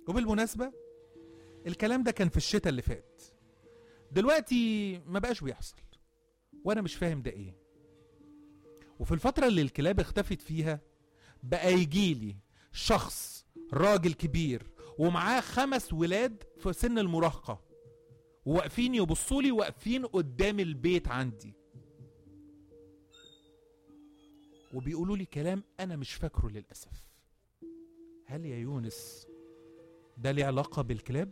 وبالمناسبة الكلام ده كان في الشتاء اللي فات دلوقتي ما بقاش بيحصل وانا مش فاهم ده ايه وفي الفترة اللي الكلاب اختفت فيها بقى يجيلي شخص راجل كبير ومعاه خمس ولاد في سن المراهقة وواقفين يبصوا لي واقفين قدام البيت عندي وبيقولوا لي كلام انا مش فاكره للاسف هل يا يونس ده ليه علاقه بالكلاب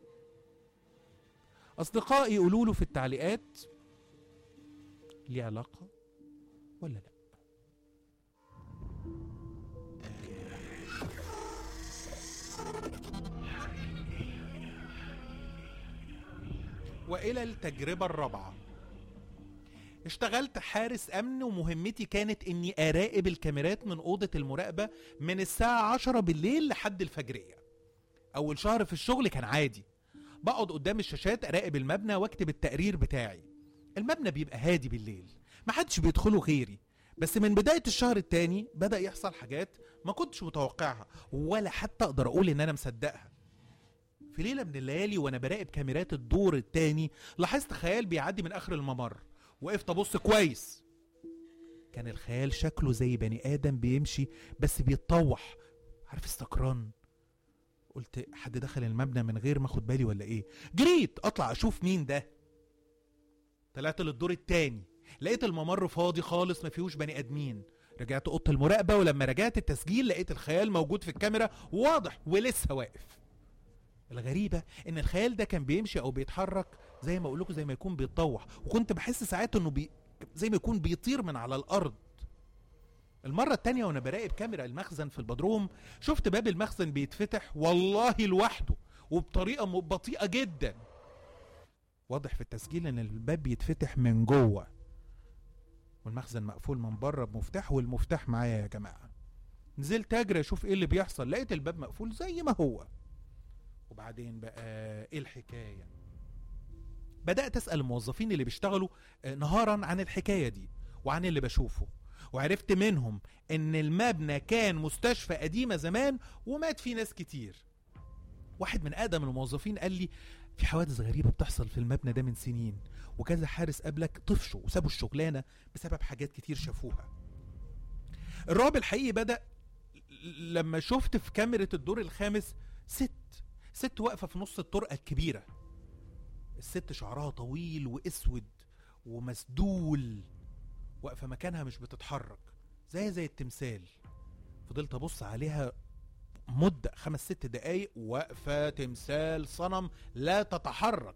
اصدقائي يقولوا له في التعليقات ليه علاقه ولا لا والى التجربه الرابعه اشتغلت حارس امن ومهمتي كانت اني اراقب الكاميرات من اوضه المراقبه من الساعه 10 بالليل لحد الفجريه اول شهر في الشغل كان عادي بقعد قدام الشاشات اراقب المبنى واكتب التقرير بتاعي المبنى بيبقى هادي بالليل محدش بيدخله غيري بس من بداية الشهر التاني بدأ يحصل حاجات ما كنتش متوقعها ولا حتى أقدر أقول إن أنا مصدقها في ليلة من الليالي وأنا براقب كاميرات الدور التاني لاحظت خيال بيعدي من آخر الممر وقفت أبص كويس كان الخيال شكله زي بني آدم بيمشي بس بيتطوح عارف استقران قلت حد دخل المبنى من غير ما اخد بالي ولا ايه جريت اطلع اشوف مين ده طلعت للدور التاني لقيت الممر فاضي خالص ما فيهوش بني ادمين رجعت اوضه المراقبه ولما رجعت التسجيل لقيت الخيال موجود في الكاميرا واضح ولسه واقف الغريبة إن الخيال ده كان بيمشي أو بيتحرك زي ما أقول لكم زي ما يكون بيتطوح وكنت بحس ساعات إنه بي زي ما يكون بيطير من على الأرض المرة التانية وأنا براقب كاميرا المخزن في البدروم شفت باب المخزن بيتفتح والله لوحده وبطريقة م- بطيئة جدا واضح في التسجيل إن الباب بيتفتح من جوه والمخزن مقفول من بره بمفتاح والمفتاح معايا يا جماعة نزلت أجري أشوف إيه اللي بيحصل لقيت الباب مقفول زي ما هو وبعدين بقى ايه الحكايه بدات اسال الموظفين اللي بيشتغلوا آه، نهارا عن الحكايه دي وعن اللي بشوفه وعرفت منهم ان المبنى كان مستشفى قديمه زمان ومات فيه ناس كتير واحد من اقدم الموظفين قال لي في حوادث غريبه بتحصل في المبنى ده من سنين وكذا حارس قبلك طفشوا وسابوا الشغلانه بسبب حاجات كتير شافوها الرعب الحقيقي بدا لما شفت في كاميرا الدور الخامس ست ست واقفه في نص الطرقه الكبيره الست شعرها طويل واسود ومسدول واقفه مكانها مش بتتحرك زي زي التمثال فضلت ابص عليها مدة خمس ست دقايق واقفة تمثال صنم لا تتحرك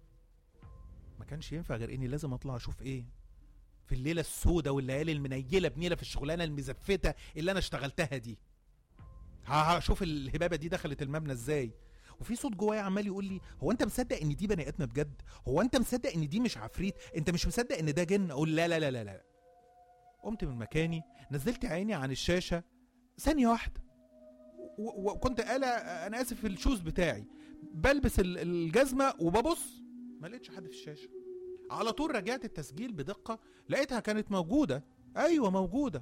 ما كانش ينفع غير اني لازم اطلع اشوف ايه في الليلة السوداء والليالي المنيلة بنيلة في الشغلانة المزفتة اللي انا اشتغلتها دي هشوف الهبابة دي دخلت المبنى ازاي وفي صوت جوايا عمال يقول لي هو انت مصدق ان دي بني ادم بجد هو انت مصدق ان دي مش عفريت انت مش مصدق ان ده جن اقول لا لا لا لا لا قمت من مكاني نزلت عيني عن الشاشه ثانيه واحده و- وكنت قالع انا اسف في الشوز بتاعي بلبس ال- الجزمه وببص ما لقيتش حد في الشاشه على طول رجعت التسجيل بدقه لقيتها كانت موجوده ايوه موجوده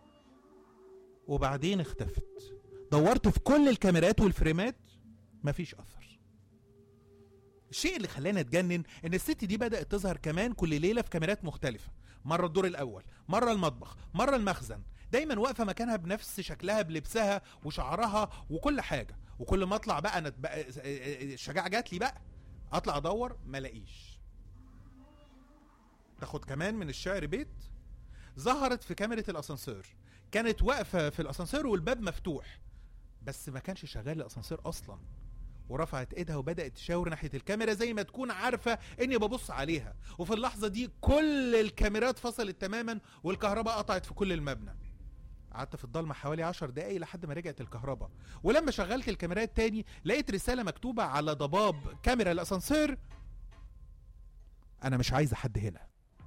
وبعدين اختفت دورت في كل الكاميرات والفريمات مفيش اثر الشيء اللي خلاني اتجنن ان الست دي بدات تظهر كمان كل ليله في كاميرات مختلفه مره الدور الاول مره المطبخ مره المخزن دايما واقفه مكانها بنفس شكلها بلبسها وشعرها وكل حاجه وكل ما اطلع بقى انا بقى الشجاعه جات لي بقى اطلع ادور ما الاقيش تاخد كمان من الشعر بيت ظهرت في كاميرا الاسانسير كانت واقفه في الاسانسير والباب مفتوح بس ما كانش شغال الاسانسير اصلا ورفعت ايدها وبدات تشاور ناحيه الكاميرا زي ما تكون عارفه اني ببص عليها وفي اللحظه دي كل الكاميرات فصلت تماما والكهرباء قطعت في كل المبنى قعدت في الضلمه حوالي عشر دقايق لحد ما رجعت الكهرباء ولما شغلت الكاميرات تاني لقيت رساله مكتوبه على ضباب كاميرا الاسانسير انا مش عايزه حد هنا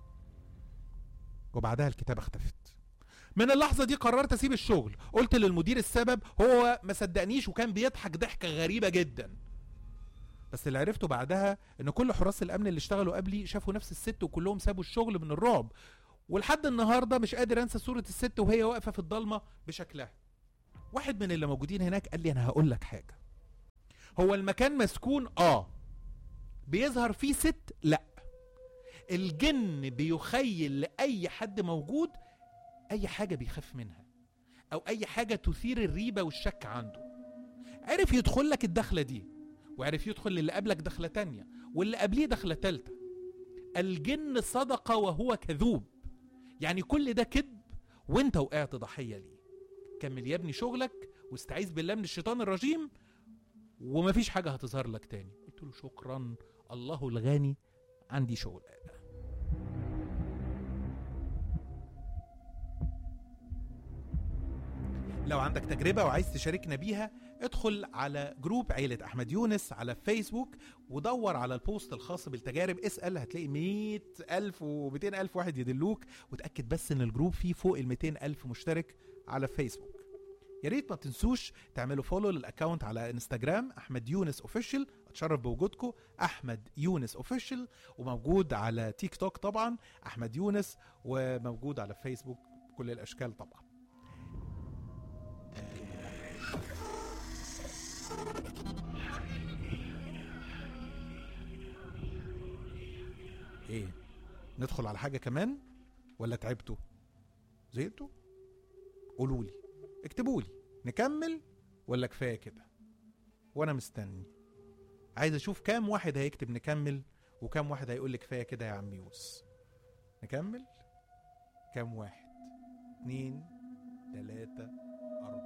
وبعدها الكتابه اختفت من اللحظة دي قررت أسيب الشغل قلت للمدير السبب هو ما صدقنيش وكان بيضحك ضحكة غريبة جدا بس اللي عرفته بعدها ان كل حراس الامن اللي اشتغلوا قبلي شافوا نفس الست وكلهم سابوا الشغل من الرعب ولحد النهارده مش قادر انسى صورة الست وهي واقفة في الضلمة بشكلها واحد من اللي موجودين هناك قال لي انا هقول لك حاجة هو المكان مسكون اه بيظهر فيه ست لا الجن بيخيل لاي حد موجود اي حاجه بيخاف منها او اي حاجه تثير الريبه والشك عنده عرف يدخل لك الدخله دي وعرف يدخل للي قبلك دخله تانية واللي قبليه دخله تالتة الجن صدق وهو كذوب يعني كل ده كذب وانت وقعت ضحيه ليه كمل يا ابني شغلك واستعيذ بالله من الشيطان الرجيم ومفيش حاجه هتظهر لك تاني قلت له شكرا الله الغني عندي شغل لو عندك تجربة وعايز تشاركنا بيها ادخل على جروب عيلة أحمد يونس على فيسبوك ودور على البوست الخاص بالتجارب اسأل هتلاقي مئة ألف ومئتين ألف واحد يدلوك وتأكد بس ان الجروب فيه فوق المئتين ألف مشترك على فيسبوك يا ريت ما تنسوش تعملوا فولو للاكونت على انستجرام احمد يونس اوفيشال اتشرف بوجودكم احمد يونس اوفيشال وموجود على تيك توك طبعا احمد يونس وموجود على فيسبوك كل الاشكال طبعا ايه ندخل على حاجه كمان ولا تعبتوا زهقتوا قولوا لي اكتبوا لي نكمل ولا كفايه كده وانا مستني عايز اشوف كام واحد هيكتب نكمل وكام واحد هيقول لي كفايه كده يا عم يوس نكمل كام واحد اتنين تلاتة